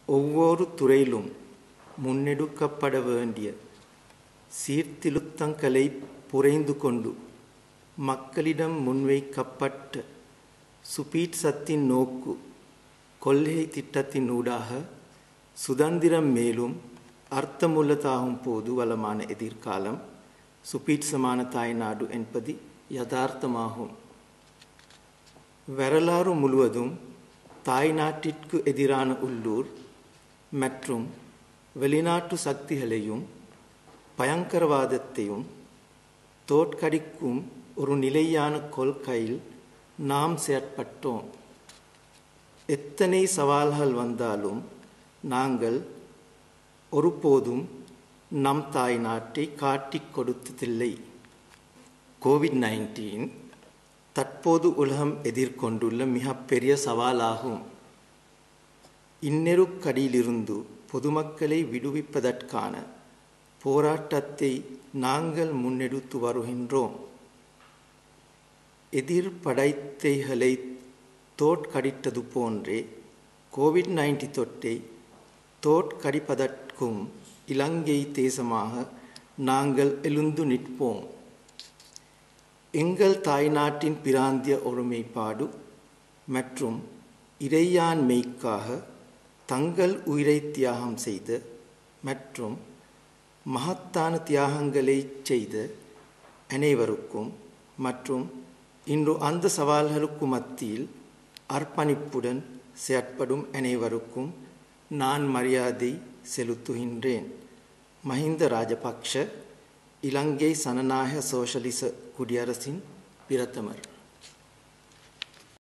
ஒவ்வொரு துறையிலும் முன்னெடுக்கப்பட வேண்டிய சீர்திருத்தங்களை புரைந்து கொண்டு மக்களிடம் முன்வைக்கப்பட்ட சுபீட்சத்தின் நோக்கு கொள்கை திட்டத்தினூடாக சுதந்திரம் மேலும் அர்த்தமுள்ளதாகும் போது வளமான எதிர்காலம் சுபீட்சமான தாய்நாடு என்பது யதார்த்தமாகும் வரலாறு முழுவதும் தாய்நாட்டிற்கு எதிரான உள்ளூர் மற்றும் வெளிநாட்டு சக்திகளையும் பயங்கரவாதத்தையும் தோற்கடிக்கும் ஒரு நிலையான கொள்கையில் நாம் செயற்பட்டோம் எத்தனை சவால்கள் வந்தாலும் நாங்கள் ஒருபோதும் நம் தாய் நாட்டை காட்டிக் கொடுத்ததில்லை கோவிட் நைன்டீன் தற்போது உலகம் எதிர்கொண்டுள்ள மிகப்பெரிய சவாலாகும் இந்நெருக்கடியிலிருந்து பொதுமக்களை விடுவிப்பதற்கான போராட்டத்தை நாங்கள் முன்னெடுத்து வருகின்றோம் எதிர்படைத்தைகளை தோற்கடித்தது போன்றே கோவிட் நைன்டி தொற்றை தோற்கடிப்பதற்கும் இலங்கை தேசமாக நாங்கள் எழுந்து நிற்போம் எங்கள் தாய்நாட்டின் பிராந்திய ஒருமைப்பாடு மற்றும் இறையாண்மைக்காக தங்கள் உயிரை தியாகம் செய்த மற்றும் மகத்தான தியாகங்களை செய்த அனைவருக்கும் மற்றும் இன்று அந்த சவால்களுக்கு மத்தியில் அர்ப்பணிப்புடன் செயற்படும் அனைவருக்கும் நான் மரியாதை செலுத்துகின்றேன் மஹிந்த ராஜபக்ஷ இலங்கை சனநாயக சோஷலிச குடியரசின் பிரதமர்